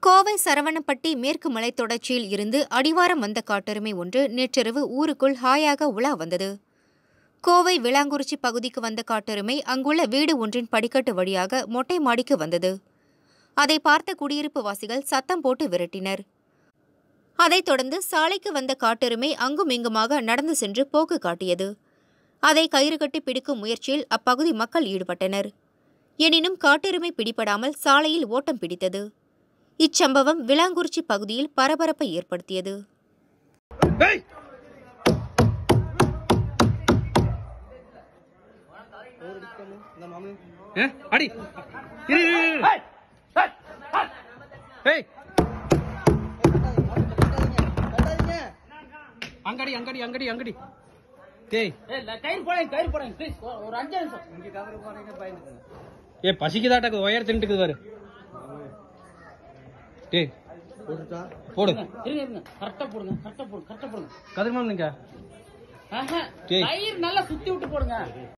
கோவை சரவணப்பட்டி மேற்கு மலைத்தொடர்ச்சியில் இருந்து அடிவாரம் வந்த காட்டெருமை ஒன்று நேற்றிரவு ஊருக்குள் ஹாயாக உலா வந்தது கோவை விளாங்குறிச்சி பகுதிக்கு வந்த காட்டெருமை அங்குள்ள வீடு ஒன்றின் படிக்கட்டு வழியாக மொட்டை மாடிக்கு வந்தது அதை பார்த்த குடியிருப்பு வாசிகள் சத்தம் போட்டு விரட்டினர் அதைத் தொடர்ந்து சாலைக்கு வந்த காட்டெருமை அங்கும் இங்குமாக நடந்து சென்று போக்கு காட்டியது அதை கயிறு கட்டி பிடிக்கும் முயற்சியில் அப்பகுதி மக்கள் ஈடுபட்டனர் எனினும் காட்டெருமை பிடிபடாமல் சாலையில் ஓட்டம் பிடித்தது இச்சம்பவம் விளாங்குறிச்சி பகுதியில் பரபரப்பை ஏற்படுத்தியது ஏய் ஏ, அடி இரு, இரு, இரு. ஏய் அங்கடி அங்கடி அங்கடி அங்கடி டேய் கயிறு போடுங்க கயிறு போடுங்க ப்ளீஸ் ஒரு அஞ்சு நிமிஷம் ஏ பசிக்குதாட்ட ஒயர் தின்னுட்டுக்குது பாரு டேய் போடு இருங்க இருங்க கரெக்டா போடுங்க கரெக்டா போடுங்க கரெக்டா போடுங்க கதிர்மான் நீங்க ஆஹா, டேய். கயிறு நல்லா சுத்தி விட்டு போடுங்க